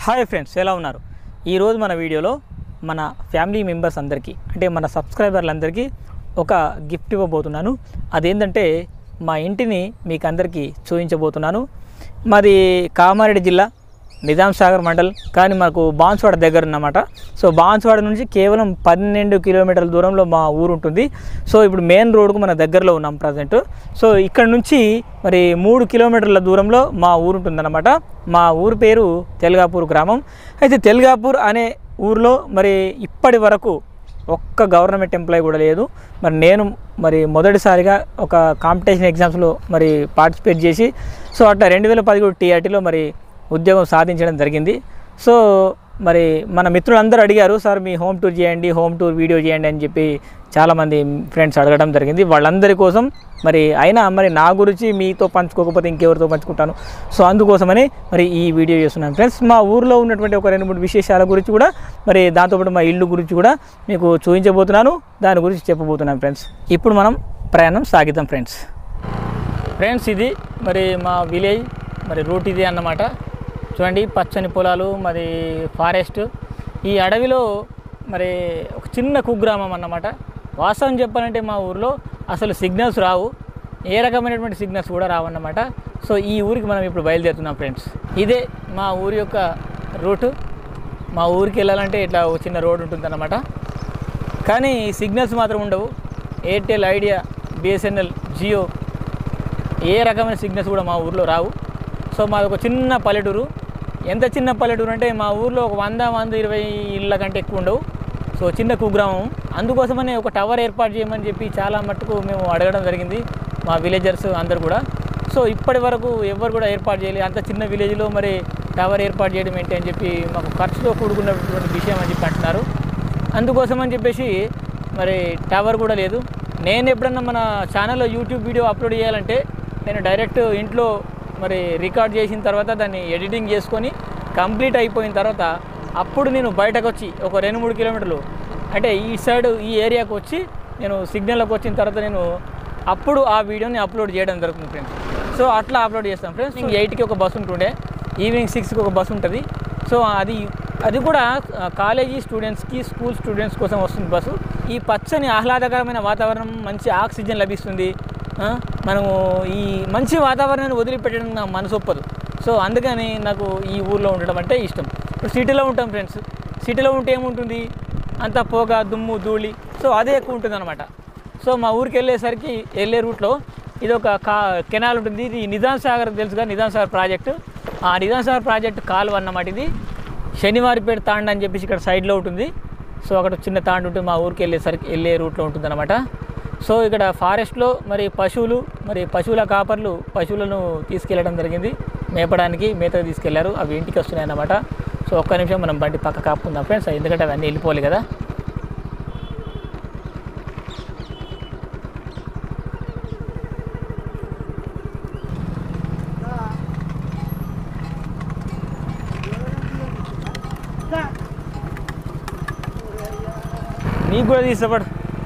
hi friends ఎలా ఉన్నారు ఈరోజు మన వీడియోలో మన ఫ్యామిలీ మెంబర్స్ అందరికీ అంటే మన సబ్స్క్రైబర్లందరికీ ఒక గిఫ్ట్ ఇవ్వబోతున్నాను అదేంటంటే మా ఇంటిని మీకు అందరికీ చూపించబోతున్నాను మాది కామారెడ్డి జిల్లా నిజాం సాగర్ మండల్ కానీ మాకు బాన్స్వాడ దగ్గర ఉన్నమాట సో బాన్స్వాడ నుంచి కేవలం పన్నెండు కిలోమీటర్ల దూరంలో మా ఊరు ఉంటుంది సో ఇప్పుడు మెయిన్ రోడ్కు మన దగ్గరలో ఉన్నాం ప్రజెంట్ సో ఇక్కడ నుంచి మరి మూడు కిలోమీటర్ల దూరంలో మా ఊరు ఉంటుందన్నమాట మా ఊరు పేరు తెల్గాపూర్ గ్రామం అయితే తెల్గాపూర్ అనే ఊరిలో మరి ఇప్పటి వరకు ఒక్క గవర్నమెంట్ ఎంప్లాయీ కూడా లేదు మరి నేను మరి మొదటిసారిగా ఒక కాంపిటీషన్ ఎగ్జామ్స్లో మరి పార్టిసిపేట్ చేసి సో అట్లా రెండు వేల పదిహేడు టీఆర్టీలో మరి ఉద్యోగం సాధించడం జరిగింది సో మరి మన మిత్రులందరూ అడిగారు సార్ మీ హోమ్ టూర్ చేయండి హోమ్ టూర్ వీడియో చేయండి అని చెప్పి చాలామంది ఫ్రెండ్స్ అడగడం జరిగింది వాళ్ళందరి కోసం మరి అయినా మరి నా గురించి మీతో పంచుకోకపోతే ఇంకెవరితో పంచుకుంటాను సో అందుకోసమని మరి ఈ వీడియో చేస్తున్నాను ఫ్రెండ్స్ మా ఊర్లో ఉన్నటువంటి ఒక రెండు మూడు విశేషాల గురించి కూడా మరి దాంతోపాటు మా ఇల్లు గురించి కూడా మీకు చూపించబోతున్నాను దాని గురించి చెప్పబోతున్నాను ఫ్రెండ్స్ ఇప్పుడు మనం ప్రయాణం సాగిద్దాం ఫ్రెండ్స్ ఫ్రెండ్స్ ఇది మరి మా విలేజ్ మరి రూట్ ఇది అన్నమాట చూడండి పచ్చని పొలాలు మరి ఫారెస్ట్ ఈ అడవిలో మరి ఒక చిన్న కుగ్రామం అన్నమాట వాస్తవం చెప్పాలంటే మా ఊర్లో అసలు సిగ్నల్స్ రావు ఏ రకమైనటువంటి సిగ్నల్స్ కూడా రావన్నమాట సో ఈ ఊరికి మనం ఇప్పుడు బయలుదేరుతున్నాం ఫ్రెండ్స్ ఇదే మా ఊరి యొక్క రూటు మా ఊరికి వెళ్ళాలంటే ఇట్లా ఒక చిన్న రోడ్ ఉంటుందన్నమాట కానీ సిగ్నల్స్ మాత్రం ఉండవు ఎయిర్టెల్ ఐడియా బిఎస్ఎన్ఎల్ జియో ఏ రకమైన సిగ్నల్స్ కూడా మా ఊర్లో రావు సో మాది ఒక చిన్న పల్లెటూరు ఎంత చిన్న పల్లెటూరు అంటే మా ఊర్లో ఒక వంద వంద ఇరవై ఇళ్ళ కంటే ఎక్కువ ఉండవు సో చిన్న కుగ్రామం అందుకోసమనే ఒక టవర్ ఏర్పాటు చేయమని చెప్పి చాలా మట్టుకు మేము అడగడం జరిగింది మా విలేజర్స్ అందరు కూడా సో ఇప్పటి వరకు ఎవరు కూడా ఏర్పాటు చేయలేదు అంత చిన్న విలేజ్లో మరి టవర్ ఏర్పాటు చేయడం ఏంటి అని చెప్పి మాకు ఖర్చుతో కూడుకున్నటువంటి విషయం అని చెప్పి అంటున్నారు అందుకోసం అని చెప్పేసి మరి టవర్ కూడా లేదు నేను ఎప్పుడన్నా మన ఛానల్లో యూట్యూబ్ వీడియో అప్లోడ్ చేయాలంటే నేను డైరెక్ట్ ఇంట్లో మరి రికార్డ్ చేసిన తర్వాత దాన్ని ఎడిటింగ్ చేసుకొని కంప్లీట్ అయిపోయిన తర్వాత అప్పుడు నేను బయటకు వచ్చి ఒక రెండు మూడు కిలోమీటర్లు అంటే ఈ సైడ్ ఈ ఏరియాకి వచ్చి నేను సిగ్నల్లోకి వచ్చిన తర్వాత నేను అప్పుడు ఆ వీడియోని అప్లోడ్ చేయడం జరుగుతుంది ఫ్రెండ్స్ సో అట్లా అప్లోడ్ చేస్తాం ఫ్రెండ్స్ ఇంక ఎయిట్కి ఒక బస్సు ఉంటుండే ఈవినింగ్ సిక్స్కి ఒక బస్సు ఉంటుంది సో అది అది కూడా ఆ, కాలేజీ స్టూడెంట్స్కి స్కూల్ స్టూడెంట్స్ కోసం వస్తుంది బస్సు ఈ పచ్చని ఆహ్లాదకరమైన వాతావరణం మంచి ఆక్సిజన్ లభిస్తుంది ఆ, మనము ఈ మంచి వాతావరణాన్ని వదిలిపెట్టడం నా మనసు ఒప్పదు సో అందుకని నాకు ఈ ఊర్లో ఉండడం అంటే ఇష్టం ఇప్పుడు సిటీలో ఉంటాం ఫ్రెండ్స్ సిటీలో ఉంటే ఏముంటుంది అంత పొగ దుమ్ము ధూళి సో అదే ఎక్కువ ఉంటుంది అనమాట సో మా ఊరికి వెళ్ళేసరికి వెళ్ళే రూట్లో ఇది ఒక కా కెనాల్ ఉంటుంది ఇది నిజాం సాగర్ తెలుసుగా నిజాం సాగర్ ప్రాజెక్టు ఆ నిజాం సాగర్ ప్రాజెక్ట్ కాలువ అన్నమాట ఇది శనివారిపేట తాండ అని చెప్పేసి ఇక్కడ సైడ్లో ఉంటుంది సో అక్కడ చిన్న తాండ ఉంటుంది మా ఊరికి వెళ్ళేసరికి వెళ్ళే రూట్లో ఉంటుంది అనమాట సో ఇక్కడ ఫారెస్ట్లో మరి పశువులు మరి పశువుల కాపర్లు పశువులను తీసుకెళ్ళడం జరిగింది మేపడానికి మేత తీసుకెళ్లారు అవి ఇంటికి వస్తున్నాయి అన్నమాట సో ఒక్క నిమిషం మనం బండి పక్క కాపుకుందాం ఫ్రెండ్స్ ఎందుకంటే అవన్నీ వెళ్ళిపోవాలి కదా నీకు కూడా తీసపడు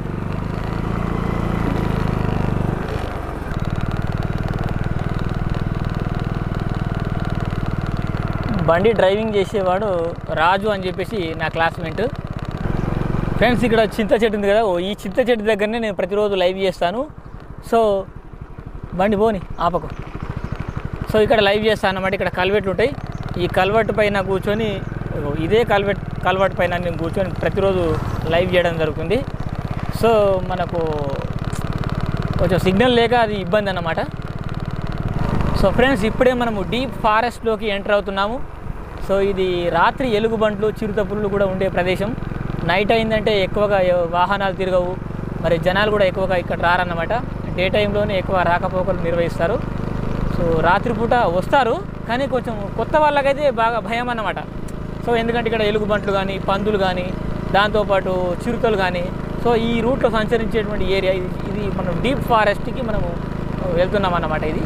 బండి డ్రైవింగ్ చేసేవాడు రాజు అని చెప్పేసి నా క్లాస్మేట్ ఫ్రెండ్స్ ఇక్కడ చింత చెట్టు ఉంది కదా ఓ ఈ చింత చెట్టు దగ్గరనే నేను ప్రతిరోజు లైవ్ చేస్తాను సో బండి పోని ఆపకు సో ఇక్కడ లైవ్ చేస్తాను అన్నమాట ఇక్కడ కల్వెట్లు ఉంటాయి ఈ కల్వెట్ పైన కూర్చొని ఇగో ఇదే కల్వెట్ కల్వెట్ పైన నేను కూర్చొని ప్రతిరోజు లైవ్ చేయడం జరుగుతుంది సో మనకు కొంచెం సిగ్నల్ లేక అది ఇబ్బంది అన్నమాట సో ఫ్రెండ్స్ ఇప్పుడే మనము డీప్ ఫారెస్ట్లోకి ఎంటర్ అవుతున్నాము సో ఇది రాత్రి ఎలుగుబంట్లు చిరుతపుళ్ళు కూడా ఉండే ప్రదేశం నైట్ అయిందంటే ఎక్కువగా ఎవ- వాహనాలు తిరగవు మరి జనాలు కూడా ఎక్కువగా ఇక్కడ రారన్నమాట డే టైంలోనే ఎక్కువ రాకపోకలు నిర్వహిస్తారు సో రాత్రిపూట వస్తారు కానీ కొంచెం కొత్త వాళ్ళకైతే బాగా భయం అన్నమాట సో ఎందుకంటే ఇక్కడ ఎలుగుబంట్లు కానీ పందులు కానీ దాంతోపాటు చిరుతలు కానీ సో ఈ రూట్లో సంచరించేటువంటి ఏరియా ఇది ఇది మనం డీప్ ఫారెస్ట్కి మనము వెళ్తున్నాం అన్నమాట ఇది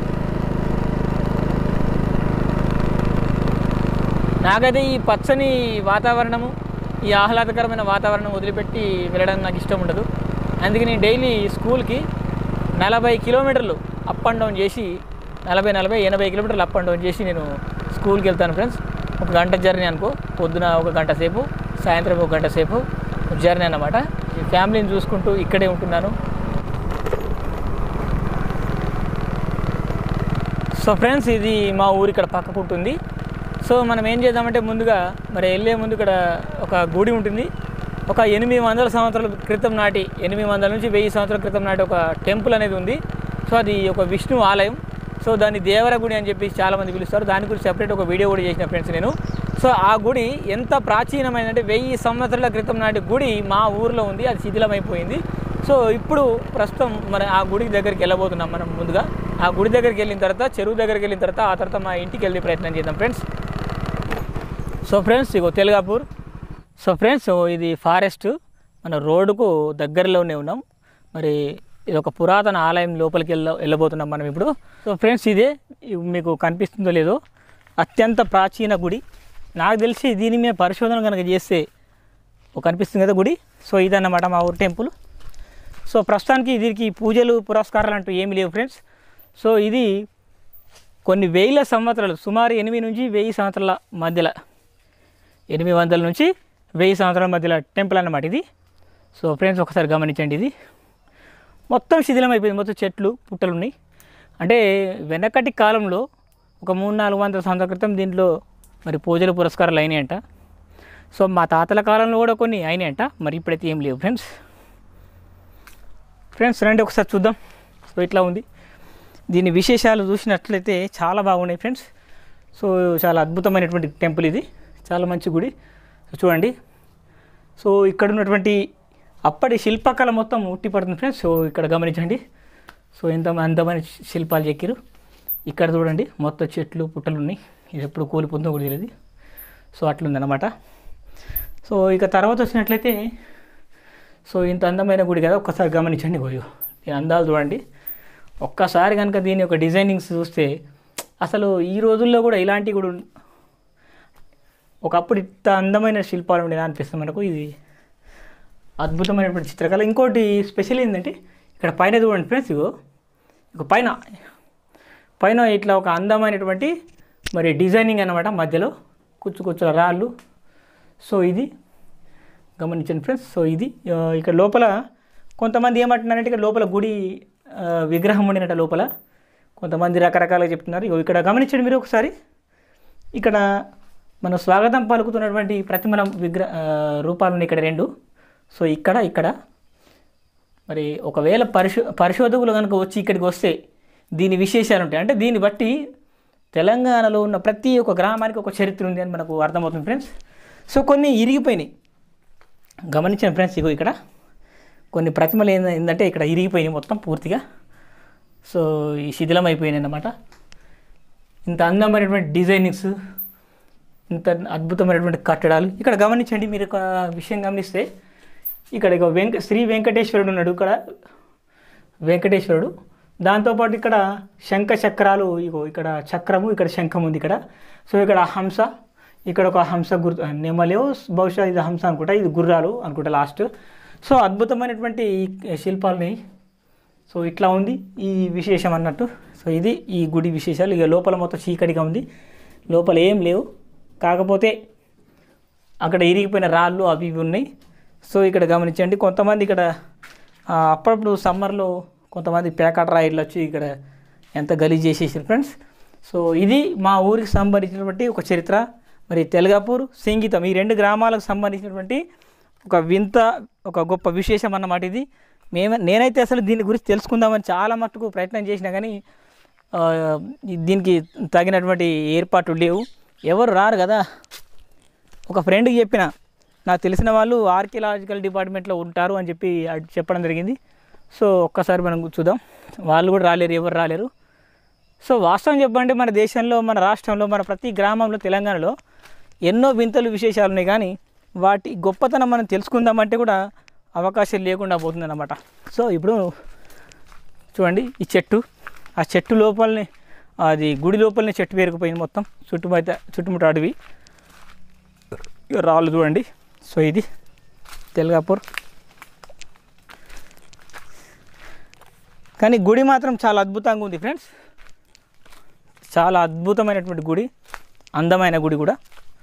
నాకైతే ఈ పచ్చని వాతావరణము ఈ ఆహ్లాదకరమైన వాతావరణం వదిలిపెట్టి వెళ్ళడం నాకు ఇష్టం ఉండదు అందుకే నేను డైలీ స్కూల్కి నలభై కిలోమీటర్లు అప్ అండ్ డౌన్ చేసి నలభై నలభై ఎనభై కిలోమీటర్లు అప్ అండ్ డౌన్ చేసి నేను స్కూల్కి వెళ్తాను ఫ్రెండ్స్ ఒక గంట జర్నీ అనుకో పొద్దున ఒక గంట సేపు సాయంత్రం ఒక గంట సేపు జర్నీ అన్నమాట ఈ ఫ్యామిలీని చూసుకుంటూ ఇక్కడే ఉంటున్నాను సో ఫ్రెండ్స్ ఇది మా ఊరు ఇక్కడ పక్కకు ఉంటుంది సో మనం ఏం చేద్దామంటే ముందుగా మరి వెళ్ళే ముందు ఇక్కడ ఒక గుడి ఉంటుంది ఒక ఎనిమిది వందల సంవత్సరాల క్రితం నాటి ఎనిమిది వందల నుంచి వెయ్యి సంవత్సరాల క్రితం నాటి ఒక టెంపుల్ అనేది ఉంది సో అది ఒక విష్ణు ఆలయం సో దాన్ని దేవర గుడి అని చెప్పి చాలామంది పిలుస్తారు దాని గురించి సెపరేట్ ఒక వీడియో కూడా చేసిన ఫ్రెండ్స్ నేను సో ఆ గుడి ఎంత ప్రాచీనమైందంటే వెయ్యి సంవత్సరాల క్రితం నాటి గుడి మా ఊర్లో ఉంది అది శిథిలమైపోయింది సో ఇప్పుడు ప్రస్తుతం మన ఆ గుడి దగ్గరికి వెళ్ళబోతున్నాం మనం ముందుగా ఆ గుడి దగ్గరికి వెళ్ళిన తర్వాత చెరువు దగ్గరికి వెళ్ళిన తర్వాత ఆ తర్వాత మా ఇంటికి వెళ్ళే ప్రయత్నం చేద్దాం ఫ్రెండ్స్ సో ఫ్రెండ్స్ ఇగో తెలగాపూర్ సో ఫ్రెండ్స్ ఇది ఫారెస్ట్ మన రోడ్డుకు దగ్గరలోనే ఉన్నాం మరి ఇది ఒక పురాతన ఆలయం లోపలికి వెళ్ళ వెళ్ళబోతున్నాం మనం ఇప్పుడు సో ఫ్రెండ్స్ ఇదే ఇవి మీకు కనిపిస్తుందో లేదో అత్యంత ప్రాచీన గుడి నాకు తెలిసి దీని మీద పరిశోధన కనుక చేస్తే ఒక కనిపిస్తుంది కదా గుడి సో ఇదన్నమాట మా ఊరు టెంపుల్ సో ప్రస్తుతానికి దీనికి పూజలు పురస్కారాలు అంటూ ఏమీ లేవు ఫ్రెండ్స్ సో ఇది కొన్ని వేల సంవత్సరాలు సుమారు ఎనిమిది నుంచి వెయ్యి సంవత్సరాల మధ్యలో ఎనిమిది వందల నుంచి వెయ్యి సంవత్సరాల మధ్యలో టెంపుల్ అన్నమాట ఇది సో ఫ్రెండ్స్ ఒకసారి గమనించండి ఇది మొత్తం శిథిలం అయిపోయింది మొత్తం చెట్లు పుట్టలు ఉన్నాయి అంటే వెనకటి కాలంలో ఒక మూడు నాలుగు వందల సంవత్సరాల క్రితం దీంట్లో మరి పూజలు పురస్కారాలు అయినాయంట సో మా తాతల కాలంలో కూడా కొన్ని అయినాయంట మరి ఇప్పుడైతే ఏం లేవు ఫ్రెండ్స్ ఫ్రెండ్స్ రండి ఒకసారి చూద్దాం సో ఇట్లా ఉంది దీని విశేషాలు చూసినట్లయితే చాలా బాగున్నాయి ఫ్రెండ్స్ సో చాలా అద్భుతమైనటువంటి టెంపుల్ ఇది చాలా మంచి గుడి సో చూడండి సో ఇక్కడ ఉన్నటువంటి అప్పటి శిల్పకళ మొత్తం ఉట్టి పడుతుంది ఫ్రెండ్స్ సో ఇక్కడ గమనించండి సో ఎంత అందమైన శిల్పాలు చెక్కిరు ఇక్కడ చూడండి మొత్తం చెట్లు పుట్టలు ఉన్నాయి ఇది ఎప్పుడు కూలిపోతుందో కూడా తెలియదు సో అట్లుందన్నమాట సో ఇక తర్వాత వచ్చినట్లయితే సో ఇంత అందమైన గుడి కదా ఒక్కసారి గమనించండి గోయో దీని అందాలు చూడండి ఒక్కసారి కనుక దీని యొక్క డిజైనింగ్స్ చూస్తే అసలు ఈ రోజుల్లో కూడా ఇలాంటి కూడా ఉన్- ఒకప్పుడు ఇంత అందమైన శిల్పాలు ఉండేది అనిపిస్తుంది మనకు ఇది అద్భుతమైనటువంటి చిత్రకళ ఇంకోటి స్పెషల్ ఏంటంటే ఇక్కడ పైన చూడండి ఫ్రెండ్స్ ఇగో ఇక పైన పైన ఇట్లా ఒక అందమైనటువంటి మరి డిజైనింగ్ అన్నమాట మధ్యలో కుచ్చు కుచ్చుల రాళ్ళు సో ఇది గమనించండి ఫ్రెండ్స్ సో ఇది ఆ, ఇక్కడ లోపల కొంతమంది ఏమంటున్నారంటే ఇక్కడ లోపల గుడి ఆ, విగ్రహం ఉండినట్ట లోపల కొంతమంది రకరకాలుగా చెప్తున్నారు ఇగో ఇక్కడ గమనించండి మీరు ఒకసారి ఇక్కడ మన స్వాగతం పలుకుతున్నటువంటి ప్రతిమల విగ్రహ ఆ, రూపాలు ఉన్నాయి ఇక్కడ రెండు సో ఇక్కడ ఇక్కడ మరి ఒకవేళ పరిశో పరిశోధకులు కనుక వచ్చి ఇక్కడికి వస్తే దీని విశేషాలు ఉంటాయి అంటే దీన్ని బట్టి తెలంగాణలో ఉన్న ప్రతి ఒక్క గ్రామానికి ఒక చరిత్ర ఉంది అని మనకు అర్థమవుతుంది ఫ్రెండ్స్ సో కొన్ని ఇరిగిపోయినాయి గమనించిన ఫ్రెండ్స్ ఇగో ఇక్కడ కొన్ని ప్రతిమలు ఏంద- ఏంటంటే ఇక్కడ ఇరిగిపోయినాయి మొత్తం పూర్తిగా సో ఈ శిథిలం అయిపోయినాయి అన్నమాట ఇంత అందమైనటువంటి డిజైనింగ్స్ ఇంత అద్భుతమైనటువంటి కట్టడాలు ఇక్కడ గమనించండి మీరు ఒక విషయం గమనిస్తే ఇక్కడ ఇక వెంక శ్రీ వెంకటేశ్వరుడు ఉన్నాడు ఇక్కడ వెంకటేశ్వరుడు దాంతోపాటు ఇక్కడ శంఖ చక్రాలు ఇగో ఇక్కడ చక్రము ఇక్కడ శంఖం ఉంది ఇక్కడ సో ఇక్కడ హంస ఇక్కడ ఒక హంస గుర్ నెమలేవు బహుశా ఇది హంస అనుకుంటా ఇది గుర్రాలు అనుకుంటా లాస్ట్ సో అద్భుతమైనటువంటి ఈ శిల్పాలని సో ఇట్లా ఉంది ఈ విశేషం అన్నట్టు సో ఇది ఈ గుడి విశేషాలు ఇక లోపల మొత్తం చీకటిగా ఉంది లోపల ఏం లేవు కాకపోతే అక్కడ ఇరిగిపోయిన రాళ్ళు అవి ఇవి ఉన్నాయి సో ఇక్కడ గమనించండి కొంతమంది ఇక్కడ ఆ, అప్పుడప్పుడు సమ్మర్లో కొంతమంది ప్యాకెట్ రాయిడ్లు వచ్చి ఇక్కడ ఎంత గలీజ్ చేసేసారు ఫ్రెండ్స్ సో ఇది మా ఊరికి సంబంధించినటువంటి ఒక చరిత్ర మరి తెలగాపూర్ సింగీతం ఈ రెండు గ్రామాలకు సంబంధించినటువంటి ఒక వింత ఒక గొప్ప విశేషం అన్నమాట ఇది మేము నేనైతే అసలు దీని గురించి తెలుసుకుందామని చాలా మట్టుకు ప్రయత్నం చేసినా కానీ ఆ, దీనికి తగినటువంటి ఏర్పాట్లు లేవు ఎవరు రారు కదా ఒక ఫ్రెండ్కి చెప్పిన నాకు తెలిసిన వాళ్ళు ఆర్కియలాజికల్ డిపార్ట్మెంట్లో ఉంటారు అని చెప్పి అడ్- చెప్పడం జరిగింది సో ఒక్కసారి మనం చూద్దాం వాళ్ళు కూడా రాలేరు ఎవరు రాలేరు సో వాస్తవం చెప్పండి మన దేశంలో మన రాష్ట్రంలో మన ప్రతి గ్రామంలో తెలంగాణలో ఎన్నో వింతలు విశేషాలు ఉన్నాయి కానీ వాటి గొప్పతనం మనం తెలుసుకుందామంటే కూడా అవకాశం లేకుండా పోతుందన్నమాట సో ఇప్పుడు చూడండి ఈ చెట్టు ఆ చెట్టు లోపలనే అది గుడి లోపలనే చెట్టు పేరుకుపోయింది మొత్తం చుట్టుముట్ట చుట్టుముట్ట అడవి ఇక రాళ్ళు చూడండి సో ఇది తెలగాపూర్ కానీ గుడి మాత్రం చాలా అద్భుతంగా ఉంది ఫ్రెండ్స్ చాలా అద్భుతమైనటువంటి గుడి అందమైన గుడి కూడా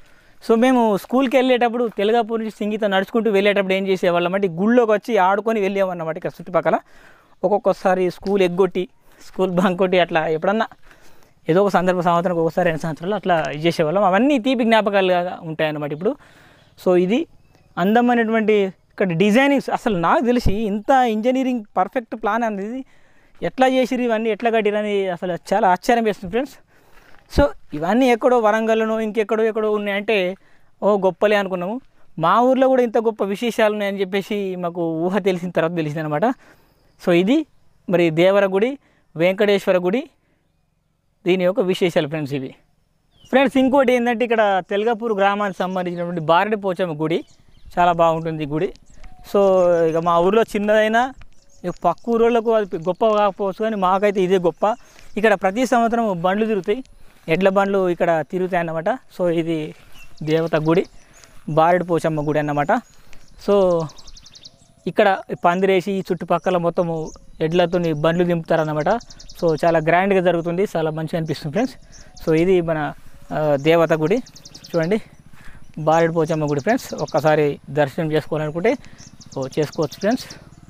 సో మేము స్కూల్కి వెళ్ళేటప్పుడు తెలగాపూర్ నుంచి సింగీత నడుచుకుంటూ వెళ్ళేటప్పుడు ఏం చేసేవాళ్ళం అంటే గుళ్ళోకి వచ్చి ఆడుకొని వెళ్ళేవాళ్ళన్నమాట ఇక్కడ చుట్టుపక్కల ఒక్కొక్కసారి స్కూల్ ఎగ్గొట్టి స్కూల్ బంక్ కొట్టి అట్లా ఎప్పుడన్నా ఏదో ఒక సందర్భ సంవత్సరం ఒకసారి రెండు సంవత్సరాలు అట్లా ఇది చేసేవాళ్ళం అవన్నీ తీపి జ్ఞాపకాలుగా ఉంటాయన్నమాట ఇప్పుడు సో ఇది అందమైనటువంటి ఇక్కడ డిజైనింగ్స్ అసలు నాకు తెలిసి ఇంత ఇంజనీరింగ్ పర్ఫెక్ట్ ప్లాన్ అనేది ఎట్లా చేసిరు ఇవన్నీ ఎట్లా కట్టిరని అసలు చాలా ఆశ్చర్యం వేస్తుంది ఫ్రెండ్స్ సో ఇవన్నీ ఎక్కడో వరంగల్లోనో ఇంకెక్కడో ఎక్కడో ఉన్నాయంటే ఓ గొప్పలే అనుకున్నాము మా ఊర్లో కూడా ఇంత గొప్ప విశేషాలు ఉన్నాయని చెప్పేసి మాకు ఊహ తెలిసిన తర్వాత తెలిసింది అనమాట సో ఇది మరి దేవర గుడి వెంకటేశ్వర గుడి దీని యొక్క విశేషాలు ఫ్రెండ్స్ ఇవి ఫ్రెండ్స్ ఇంకోటి ఏంటంటే ఇక్కడ తెలగపూర్ గ్రామానికి సంబంధించినటువంటి బారడి పోచమ్మ గుడి చాలా బాగుంటుంది ఈ గుడి సో ఇక మా ఊర్లో చిన్నదైనా ఇక పక్క ఊరోళ్ళకు అది గొప్ప కాకపోవచ్చు కానీ మాకైతే ఇదే గొప్ప ఇక్కడ ప్రతి సంవత్సరం బండ్లు తిరుగుతాయి ఎడ్ల బండ్లు ఇక్కడ తిరుగుతాయి అన్నమాట సో ఇది దేవత గుడి బారెడు పోచమ్మ గుడి అన్నమాట సో ఇక్కడ పందిరేసి ఈ చుట్టుపక్కల మొత్తము ఎడ్లతో బండ్లు దింపుతారన్నమాట సో చాలా గ్రాండ్గా జరుగుతుంది చాలా మంచిగా అనిపిస్తుంది ఫ్రెండ్స్ సో ఇది మన ఆ, దేవత గుడి చూడండి బారెడు పోచమ్మ గుడి ఫ్రెండ్స్ ఒక్కసారి దర్శనం చేసుకోవాలనుకుంటే ఓ చేసుకోవచ్చు ఫ్రెండ్స్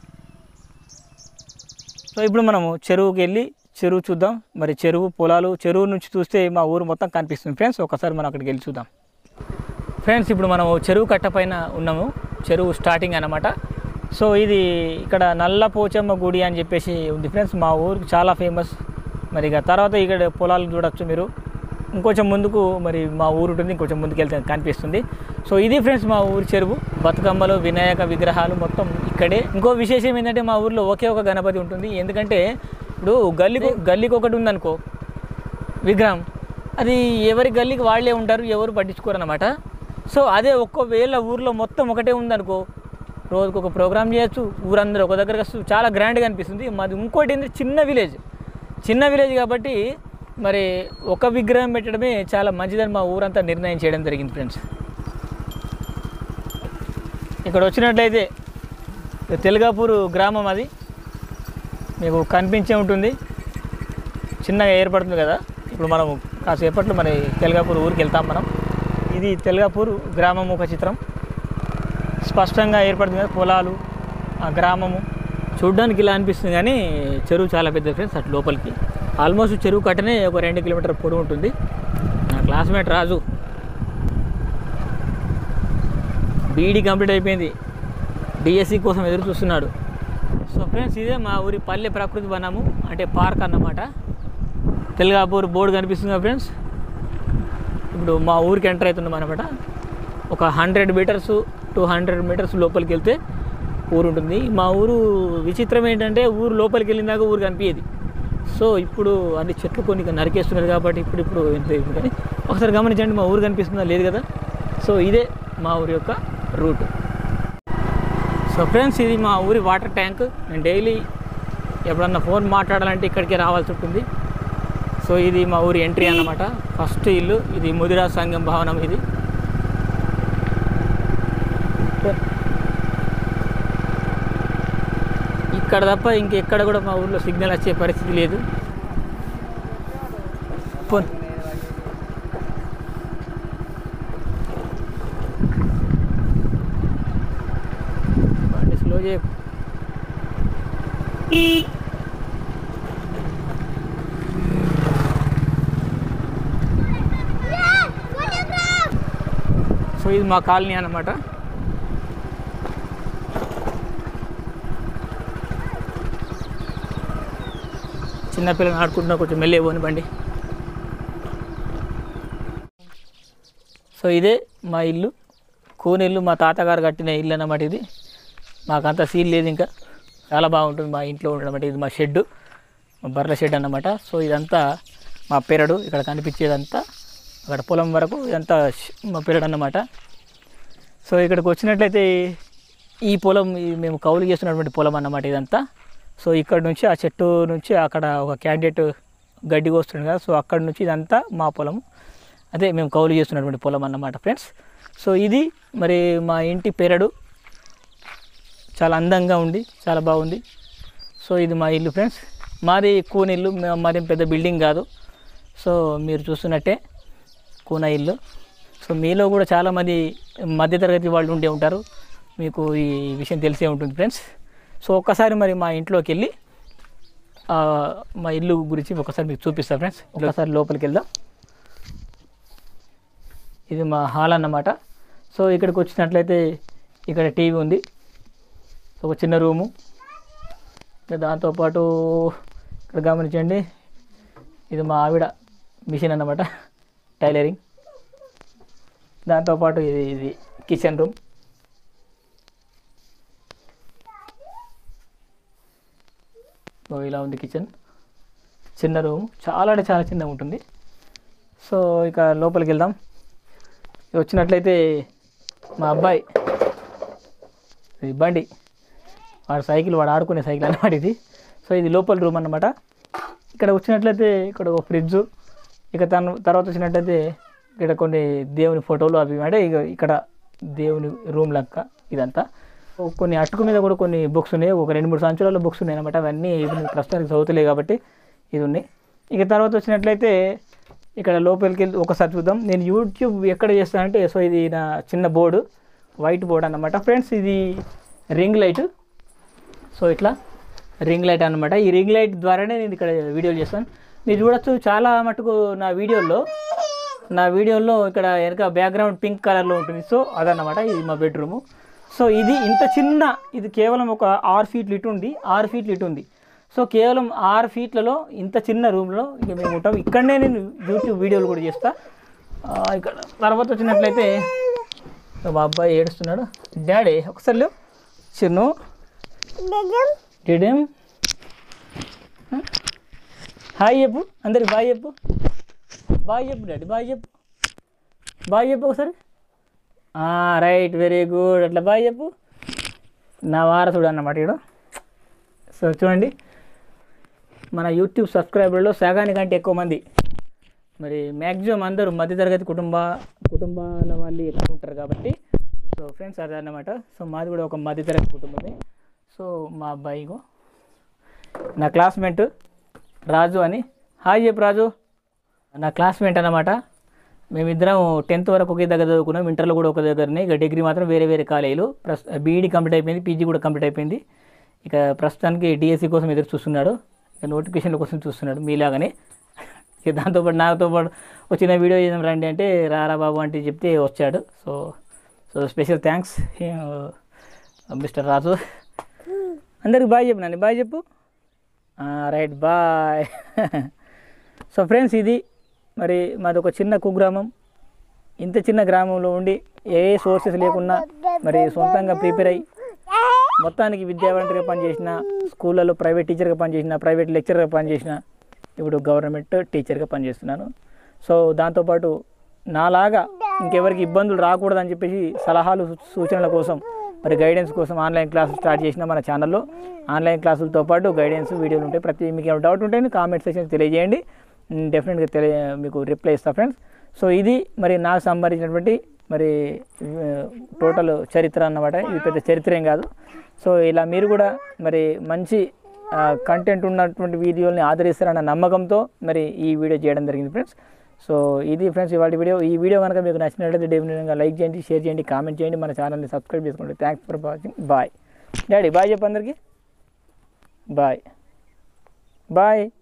సో ఇప్పుడు మనము చెరువుకి వెళ్ళి చెరువు చూద్దాం మరి చెరువు పొలాలు చెరువు నుంచి చూస్తే మా ఊరు మొత్తం కనిపిస్తుంది ఫ్రెండ్స్ ఒకసారి మనం అక్కడికి వెళ్ళి చూద్దాం ఫ్రెండ్స్ ఇప్పుడు మనం చెరువు కట్ట పైన ఉన్నాము చెరువు స్టార్టింగ్ అన్నమాట సో ఇది ఇక్కడ నల్ల పోచమ్మ గుడి అని చెప్పేసి ఉంది ఫ్రెండ్స్ మా ఊరికి చాలా ఫేమస్ మరి ఇక తర్వాత ఇక్కడ పొలాలు చూడొచ్చు మీరు ఇంకొంచెం ముందుకు మరి మా ఊరు ఉంటుంది ఇంకొంచెం ముందుకు వెళ్తే కనిపిస్తుంది సో ఇది ఫ్రెండ్స్ మా ఊరి చెరువు బతుకమ్మలు వినాయక విగ్రహాలు మొత్తం ఇక్కడే ఇంకో విశేషం ఏంటంటే మా ఊర్లో ఒకే ఒక గణపతి ఉంటుంది ఎందుకంటే ఇప్పుడు గల్లీకి గల్లీకి ఒకటి ఉందనుకో విగ్రహం అది ఎవరి గల్లీకి వాళ్ళే ఉంటారు ఎవరు పట్టించుకోరు అనమాట సో అదే ఒక్కవేళ ఊర్లో మొత్తం ఒకటే ఉందనుకో రోజుకు ఒక ప్రోగ్రామ్ చేయొచ్చు ఊరందరూ ఒక దగ్గరకు వస్తూ చాలా గ్రాండ్గా అనిపిస్తుంది మాది ఇంకోటి ఏంటంటే చిన్న విలేజ్ చిన్న విలేజ్ కాబట్టి మరి ఒక విగ్రహం పెట్టడమే చాలా మంచిదని మా ఊరంతా నిర్ణయం చేయడం జరిగింది ఫ్రెండ్స్ ఇక్కడ వచ్చినట్లయితే తెలగాపూర్ గ్రామం అది మీకు కనిపించే ఉంటుంది చిన్నగా ఏర్పడుతుంది కదా ఇప్పుడు మనం కాసేపట్లో మరి తెలగాపూర్ ఊరికి వెళ్తాం మనం ఇది తెలగాపూర్ గ్రామం ఒక చిత్రం స్పష్టంగా ఏర్పడుతుంది కదా పొలాలు ఆ గ్రామము చూడ్డానికి ఇలా అనిపిస్తుంది కానీ చెరువు చాలా పెద్ద ఫ్రెండ్స్ అటు లోపలికి ఆల్మోస్ట్ చెరువు కట్టనే ఒక రెండు కిలోమీటర్ పొడవు ఉంటుంది నా క్లాస్మేట్ రాజు బీఈడీ కంప్లీట్ అయిపోయింది డిఎస్సి కోసం ఎదురు చూస్తున్నాడు సో ఫ్రెండ్స్ ఇదే మా ఊరి పల్లె ప్రకృతి వనము అంటే పార్క్ అన్నమాట తెలగాపూర్ బోర్డు కనిపిస్తుంది ఫ్రెండ్స్ ఇప్పుడు మా ఊరికి ఎంటర్ అవుతున్నాం అనమాట ఒక hundred metres two hundred metres లోపలికి వెళ్తే ఊరు ఉంటుంది మా ఊరు విచిత్రం ఏంటంటే ఊరు లోపలికి వెళ్ళినాక ఊరు కనిపించేది సో ఇప్పుడు అన్ని చెట్లు కొన్ని నరికేస్తున్నారు కాబట్టి ఇప్పుడు ఇప్పుడు ఎంత ఇది కానీ ఒకసారి గమనించండి మా ఊరు కనిపిస్తుందా లేదు కదా సో ఇదే మా ఊరి యొక్క రూట్ సో ఫ్రెండ్స్ ఇది మా ఊరి వాటర్ ట్యాంక్ నేను డైలీ ఎప్పుడన్నా ఫోన్ మాట్లాడాలంటే ఇక్కడికే రావాల్సి ఉంటుంది సో ఇది మా ఊరి ఎంట్రీ అన్నమాట ఫస్ట్ ఇల్లు ఇది ముదిరా సంఘం భవనం ఇది ఇక్కడ తప్ప ఇంకెక్కడ కూడా మా ఊర్లో సిగ్నల్ వచ్చే పరిస్థితి లేదు పోన్ బండి స్లో చేయకు సో ఇది మా కాలనీ అన్నమాట చిన్నపిల్లలు ఆడుకుంటున్నా కొంచెం మెల్లే పోని బండి సో ఇదే మా ఇల్లు కోనిల్లు మా తాతగారు కట్టిన ఇల్లు అన్నమాట ఇది మాకంత సీల్ లేదు ఇంకా చాలా బాగుంటుంది మా ఇంట్లో ఉండడం అంటే ఇది మా షెడ్ మా బర్రెల షెడ్ అన్నమాట సో ఇదంతా మా పెరడు ఇక్కడ కనిపించేదంతా అక్కడ పొలం వరకు ఇదంతా ష్- మా పెరడు అన్నమాట సో ఇక్కడికి వచ్చినట్లయితే ఈ పొలం ఈ మేము కౌలు చేస్తున్నటువంటి పొలం అన్నమాట ఇదంతా సో ఇక్కడ నుంచి ఆ చెట్టు నుంచి అక్కడ ఒక క్యాండిడేట్ గడ్డి కోస్తుంది కదా సో అక్కడ నుంచి ఇదంతా మా పొలం అదే మేము కౌలు చేస్తున్నటువంటి పొలం అన్నమాట ఫ్రెండ్స్ సో ఇది మరి మా ఇంటి పెరడు చాలా అందంగా ఉంది చాలా బాగుంది సో ఇది మా ఇల్లు ఫ్రెండ్స్ మాది కూన ఇల్లు మా- మాది పెద్ద బిల్డింగ్ కాదు సో మీరు చూస్తున్నట్టే కూన ఇల్లు సో మీలో కూడా చాలామంది మధ్యతరగతి వాళ్ళు ఉండే ఉంటారు మీకు ఈ విషయం తెలిసే ఉంటుంది ఫ్రెండ్స్ సో ఒక్కసారి మరి మా ఇంట్లోకి వెళ్ళి ఆ, మా ఇల్లు గురించి ఒకసారి మీకు చూపిస్తా ఫ్రెండ్స్ ఒకసారి లోపలికి వెళ్దాం ఇది మా హాల్ అన్నమాట సో ఇక్కడికి వచ్చినట్లయితే ఇక్కడ టీవీ ఉంది సో ఒక చిన్న రూము ఇంకా దాంతోపాటు ఇక్కడ గమనించండి ఇది మా ఆవిడ మిషన్ అన్నమాట టైలరింగ్ దాంతోపాటు ఇది ఇది కిచెన్ రూమ్ సో ఇలా ఉంది కిచెన్ చిన్న రూమ్ చాలా అంటే చాలా చిన్నగా ఉంటుంది సో ఇక లోపలికి వెళ్దాం ఇక వచ్చినట్లయితే మా అబ్బాయి ఇది బండి వాడు సైకిల్ వాడు ఆడుకునే సైకిల్ అన్నమాట ఇది సో ఇది లోపల రూమ్ అన్నమాట ఇక్కడ వచ్చినట్లయితే ఇక్కడ ఒక ఫ్రిడ్జ్ ఇక తను తర్వాత వచ్చినట్లయితే ఇక్కడ కొన్ని దేవుని ఫోటోలు అవి అంటే ఇక ఇక్కడ దేవుని రూమ్ లెక్క ఇదంతా ఓ కొన్ని అటుకు మీద కూడా కొన్ని బుక్స్ ఉన్నాయి ఒక రెండు మూడు సంవత్సరాల బుక్స్ ఉన్నాయి అనమాట అవన్నీ ఇప్పుడు ప్రస్తుతానికి చదువుతలే కాబట్టి ఇది ఉన్నాయి ఇక తర్వాత వచ్చినట్లయితే ఇక్కడ లోపలికి వెళ్ళి ఒకసారి చూద్దాం నేను యూట్యూబ్ ఎక్కడ చేస్తానంటే సో ఇది నా చిన్న బోర్డు వైట్ బోర్డ్ అన్నమాట ఫ్రెండ్స్ ఇది రింగ్ లైట్ సో ఇట్లా రింగ్ లైట్ అన్నమాట ఈ రింగ్ లైట్ ద్వారానే నేను ఇక్కడ వీడియోలు చేస్తాను మీరు చూడొచ్చు చాలా మటుకు నా వీడియోల్లో నా వీడియోలో ఇక్కడ వెనక బ్యాక్గ్రౌండ్ పింక్ కలర్లో ఉంటుంది సో అదన్నమాట ఇది మా బెడ్రూము సో ఇది ఇంత చిన్న ఇది కేవలం ఒక ఆరు ఫీట్లు ఇటు ఉంది ఆరు ఫీట్లు ఇటు ఉంది సో కేవలం ఆరు ఫీట్లలో ఇంత చిన్న రూమ్లో ఇక మేము ఉంటాం ఇక్కడనే నేను యూట్యూబ్ వీడియోలు కూడా చేస్తా ఆ, ఇక్కడ తర్వాత వచ్చినట్లయితే మా అబ్బాయి ఏడుస్తున్నాడు డాడీ ఒకసారి లేవు చిన్ను డిడెం హాయ్ చెప్పు అందరికి బాయ్ చెప్పు బాయ్ చెప్పు డాడీ బాయ్ చెప్పు బాయ్ చెప్పు ఒకసారి రైట్ వెరీ గుడ్ అట్లా బాయ్ చెప్పు నా వారసుడు అన్నమాట ఇక్కడ సో చూడండి మన యూట్యూబ్ సబ్స్క్రైబర్లో సగానికంటే ఎక్కువ మంది మరి మ్యాక్సిమం అందరూ మధ్యతరగతి కుటుంబ కుటుంబాల వాళ్ళు ఎక్కువ ఉంటారు కాబట్టి సో ఫ్రెండ్స్ అదే అన్నమాట సో మాది కూడా ఒక మధ్యతరగతి కుటుంబమే సో మా అబ్బాయిగో నా క్లాస్మేట్ రాజు అని హాయ్ చెప్పు రాజు నా క్లాస్మేట్ అన్నమాట మేమిద్దరం టెన్త్ వరకు ఒకే దగ్గర చదువుకున్నాం ఇంటర్లో కూడా ఒక దగ్గరనే ఇక డిగ్రీ మాత్రం వేరే వేరే కాలేజీలు ప్రస్ బీఈడీ కంప్లీట్ అయిపోయింది పీజీ కూడా కంప్లీట్ అయిపోయింది ఇక ప్రస్తుతానికి డిఎస్సి కోసం ఎదురు చూస్తున్నాడు ఇక నోటిఫికేషన్ల కోసం చూస్తున్నాడు మీలాగానే ఇక దాంతోపాటు నాతో పాటు వచ్చిన వీడియో చేద్దాం రండి అంటే రారా బాబు అంటే చెప్తే వచ్చాడు so so special thanks mister Raju అందరికి బాయ్ చెప్పు నాని బాయ్ చెప్పు రైట్ బాయ్ సో ఫ్రెండ్స్ ఇది మరి మాది ఒక చిన్న కుగ్రామం ఇంత చిన్న గ్రామంలో ఉండి ఏ సోర్సెస్ లేకున్నా మరి సొంతంగా ప్రిపేర్ అయ్యి మొత్తానికి విద్యావంతుడిగా పనిచేసిన స్కూళ్ళలో ప్రైవేట్ టీచర్గా పనిచేసిన ప్రైవేట్ లెక్చరర్గా పనిచేసిన ఇప్పుడు గవర్నమెంట్ టీచర్గా పనిచేస్తున్నాను సో దాంతోపాటు నాలాగా ఇంకెవరికి ఇబ్బందులు రాకూడదని చెప్పేసి సలహాలు సూ- సూచనల కోసం మరి గైడెన్స్ కోసం ఆన్లైన్ క్లాసులు స్టార్ట్ చేసిన మన ఛానల్లో ఆన్లైన్ క్లాసులతో పాటు గైడెన్స్ వీడియోలు ఉంటాయి ప్రతి మీకు ఏమైనా డౌట్ ఉంటే కామెంట్ సెక్షన్ తెలియజేయండి డెఫినెట్గా తెలియ మీకు రిప్లై ఇస్తా ఫ్రెండ్స్ సో ఇది మరి నాకు సంబంధించినటువంటి మరి టోటల్ చరిత్ర అన్నమాట ఇది పెద్ద చరిత్ర ఏం కాదు సో ఇలా మీరు కూడా మరి మంచి కంటెంట్ ఉన్నటువంటి వీడియోల్ని ఆదరిస్తారన్న నమ్మకంతో మరి ఈ వీడియో చేయడం జరిగింది ఫ్రెండ్స్ సో ఇది ఫ్రెండ్స్ ఇవాళ వీడియో ఈ వీడియో కనుక మీకు నచ్చినట్లయితే డెఫినెట్గా లైక్ చేయండి షేర్ చేయండి కామెంట్ చేయండి మన ఛానల్ని సబ్స్క్రైబ్ చేసుకోండి thanks for watching bye daddy bye చెప్పు అందరికీ బాయ్ బాయ్